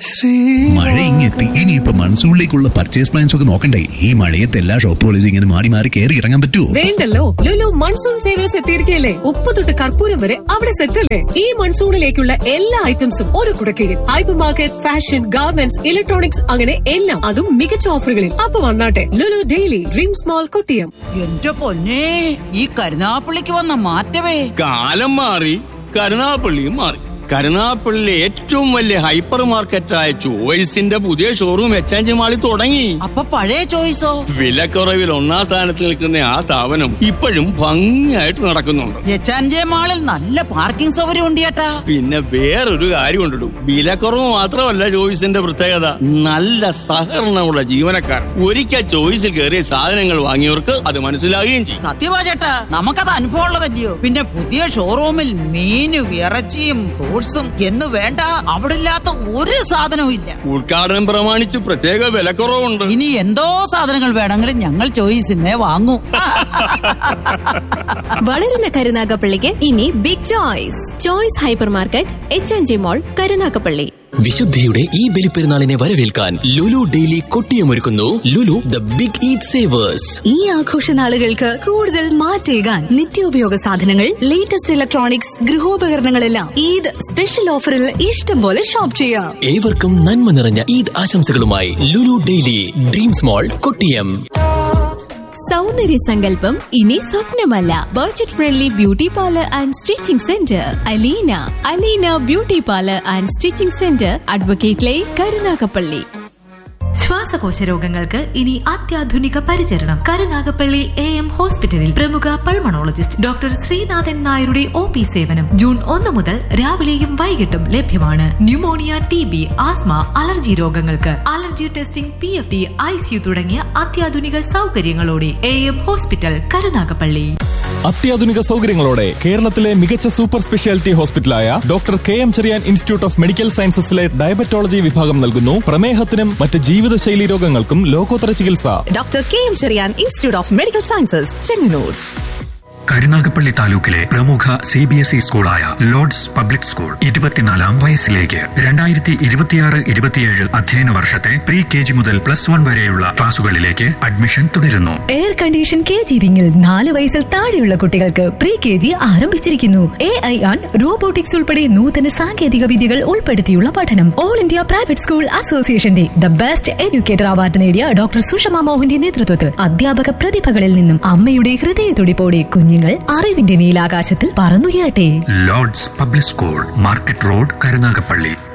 മഴ ഇങ്ങെത്തി ഇനിയിപ്പോ മൺസൂണിലേക്കുള്ള purchase plans ഒക്കെ നോക്കണ്ടേ ഈ മഴയത്ത് എല്ലാ ഷോപ്പുകളും ഇങ്ങനെ മാറി മാറി കയറി ഇറങ്ങാൻ പറ്റുമോ വേണ്ടല്ലോ ലുലു മൺസൂൺ സേവേഴ്സ് എത്തിയിരിക്കുകയല്ലേ ഉപ്പ് തൊട്ട് കർപ്പൂരം വരെ അവിടെ സെറ്റ് അല്ലേ ഈ മൺസൂണിലേക്കുള്ള എല്ലാ ഐറ്റംസും ഒരു കുടക്കീഴിൽ hyper market fashion garments electronics അങ്ങനെ എല്ലാം അതും മികച്ച ഓഫറുകളിൽ അപ്പൊ വന്നാട്ടെ Lulu daily dream small Kottiyam എന്റെ പൊന്നെ ഈ കരുനാപ്പള്ളിക്ക് വന്ന മാറ്റമേ കാലം മാറി കരുനാപ്പള്ളിയും മാറി കരുനാപ്പള്ളിയിലെ ഏറ്റവും വലിയ ഹൈപ്പർ മാർക്കറ്റായ ചോയ്സിന്റെ പുതിയ ഷോറൂം എച്ച് മാളിൽ തുടങ്ങി അപ്പൊ പഴയ ചോയ്സോ വിലക്കുറവിൽ ഒന്നാം സ്ഥാനത്ത് നിൽക്കുന്ന ആ സ്ഥാപനം ഇപ്പോഴും ഭംഗിയായിട്ട് നടക്കുന്നുണ്ട് എച്ചാൻജെ മാളിൽ നല്ല പാർക്കിംഗ് സൗകര്യം ഉണ്ട് ചേട്ടാ പിന്നെ വേറൊരു കാര്യം കൊണ്ടിടും വിലക്കുറവ് മാത്രമല്ല ചോയ്സിന്റെ പ്രത്യേകത നല്ല സഹകരണമുള്ള ജീവനക്കാർ ഒരിക്കൽ ചോയ്സിൽ കയറിയ സാധനങ്ങൾ വാങ്ങിയവർക്ക് അത് മനസ്സിലാകുകയും ചെയ്യും സത്യമാ ചേട്ടാ നമുക്കത് അനുഭവം ഉള്ളതല്ലയോ പിന്നെ പുതിയ ഷോറൂമിൽ മീനും ഇറച്ചിയും ഫ്രൂട്ട്സും എന്ന് വേണ്ട അവിടെ ഇല്ലാത്ത ഒരു സാധനവും ഇല്ല ഉദ്ഘാടനം പ്രമാണിച്ച് പ്രത്യേക വിലക്കുറവുണ്ട് ഇനി എന്തോ സാധനങ്ങൾ വേണമെങ്കിലും ഞങ്ങൾ ചോയ്സിന്നേ വാങ്ങൂ വളരുന്ന കരുനാഗപ്പള്ളിക്ക് ഇനി big choice choice hyper market H N G mall Karunagappally വിശുദ്ധിയുടെ ഈ ബലിപ്പെരുന്നാളിനെ വരവേൽക്കാൻ ലുലു ഡെയിലി കൊട്ടിയമൊരുക്കുന്നു Lulu the big eat savers ഈ ആഘോഷ നാളുകൾക്ക് കൂടുതൽ മാറ്റേകാൻ നിത്യോപയോഗ സാധനങ്ങൾ ലേറ്റസ്റ്റ് ഇലക്ട്രോണിക്സ് ഗൃഹോപകരണങ്ങളെല്ലാം ഈദ് സ്പെഷ്യൽ ഓഫറിൽ ഇഷ്ടം പോലെ ഷോപ്പ് ചെയ്യാം ഏവർക്കും നന്മ നിറഞ്ഞ ഈദ് ആശംസകളുമായി Lulu daily dreams mall Kottiyam സൗന്ദര്യ സങ്കല്പം ഇനി സ്വപ്നമല്ല budget friendly beauty parlour and stitching centre Aleena Aleena beauty parlour and stitching centre advocate lane Karunagappally ശ്വാസകോശ രോഗങ്ങൾക്ക് ഇനി അത്യാധുനിക പരിചരണം കരുനാഗപ്പള്ളി എ എം ഹോസ്പിറ്റലിൽ പ്രമുഖ പൾമണോളജിസ്റ്റ് ഡോക്ടർ ശ്രീനാഥൻ നായരുടെ ഒ പി സേവനം ജൂൺ ഒന്ന് മുതൽ രാവിലെയും വൈകിട്ടും ലഭ്യമാണ് pneumonia T B asthma allergy രോഗങ്ങൾക്ക് allergy testing P F D ICU തുടങ്ങിയ അത്യാധുനിക സൗകര്യങ്ങളോടെ എ എം ഹോസ്പിറ്റൽ കരുനാഗപ്പള്ളി അത്യാധുനിക സൗകര്യങ്ങളോടെ കേരളത്തിലെ മികച്ച സൂപ്പർ സ്പെഷ്യാലിറ്റി ഹോസ്പിറ്റലായ doctor K M Cherian Institute of Medical സയൻസസിലെ ഡയബറ്റോളജി വിഭാഗം നൽകുന്നു പ്രമേഹത്തിനും മറ്റ് ജീവിതശൈലി രോഗങ്ങൾക്കും ലോകോത്തര ചികിത്സ doctor K M Cherian Institute of Medical Sciences Chengannur Karunagappally താലൂക്കിലെ പ്രമുഖ സി ബി എസ് ഇ സ്കൂളായ ലോർഡ്സ് പബ്ലിക് സ്കൂൾ ഇരുപത്തിനാലാം വയസ്സിലേക്ക് രണ്ടായിരത്തി ഇരുപത്തിയാറ് ഇരുപത്തിയേഴ് അധ്യയന വർഷത്തെ പ്രീ കെ ജി മുതൽ പ്ലസ് വൺ വരെയുള്ള ക്ലാസുകളിലേക്ക് അഡ്മിഷൻ തുടരുന്നു എയർ കണ്ടീഷൻ കെ ജി വിങ്ങിൽ നാല് വയസ്സിൽ താഴെയുള്ള കുട്ടികൾക്ക് പ്രീ കെ ജി ആരംഭിച്ചിരിക്കുന്നു എ ഐ ആൺ റോബോട്ടിക്സ് ഉൾപ്പെടെ നൂതന സാങ്കേതിക വിദ്യകൾ ഉൾപ്പെടുത്തിയുള്ള പഠനം ഓൾ ഇന്ത്യ പ്രൈവറ്റ് സ്കൂൾ അസോസിയേഷന്റെ ദ ബെസ്റ്റ് എഡ്യൂക്കേറ്റർ അവാർഡ് നേടിയ ഡോക്ടർ സുഷമ മോഹന്റെ നേതൃത്വത്തിൽ അധ്യാപക പ്രതിഭകളിൽ നിന്നും അമ്മയുടെ ഹൃദയത്തുടിപ്പോടെ കുഞ്ഞുങ്ങൾ അറിവിന്റെ നീലാകാശത്തിൽ പറന്നുയരട്ടെ Lords Public School market road Karunagappally